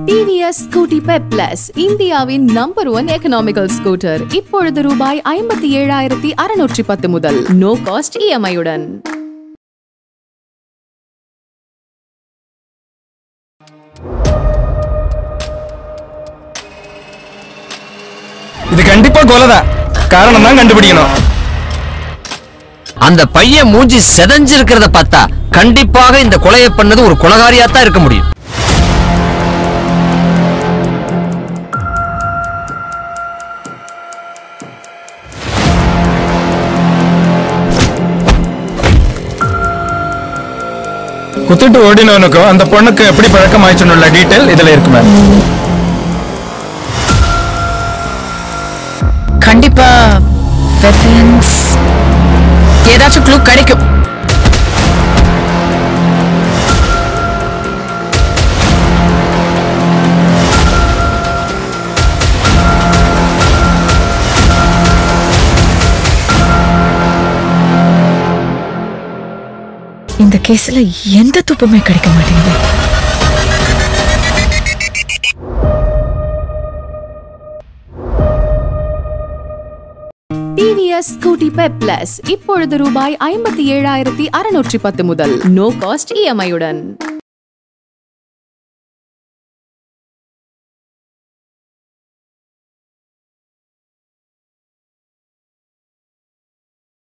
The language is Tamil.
டிவிஎஸ் ஸ்கூட்டி பெப் பிளஸ் இந்தியாவின் நம்பர் ஒன் எக்கனாமிக்கல் ஸ்கூட்டர் இப்பொழுது ரூபாய் ஐம்பத்தி ஏழாயிரத்தி அறுநூற்றி பத்து முதல் நோ காஸ்ட் இஎம்ஐயுடன் இது கண்டிப்பா கொலைதான் காரணம் தான் கண்டுபிடிக்கணும் அந்த பையன் மூஞ்சி செதஞ்சிருக்கிறத பார்த்தா கண்டிப்பாக இந்த கொலையை பண்ணது ஒரு கொலகாரியா தான் இருக்க முடியும் குத்துட்டு ஓடினவனுக்கும் அந்த பொண்ணுக்கு எப்படி பழக்கம் ஆயிடுச்சுன்னு டீட்டெயில் இதுல இருக்கு மேம் கண்டிப்பா வெப்பன்ஸ் ஏதாச்சும் க்ளூ கிடைக்கும் இந்த கேஸ்ல எந்த துப்புமே கிடைக்க மாட்டேங்குது டிவிஎஸ் ஸ்கூட்டி பெப் பிளஸ் இப்பொழுது ரூபாய் ஐம்பத்தி ஏழாயிரத்தி அறுநூற்றி பத்து முதல் நோ காஸ்ட் இஎம்ஐயுடன்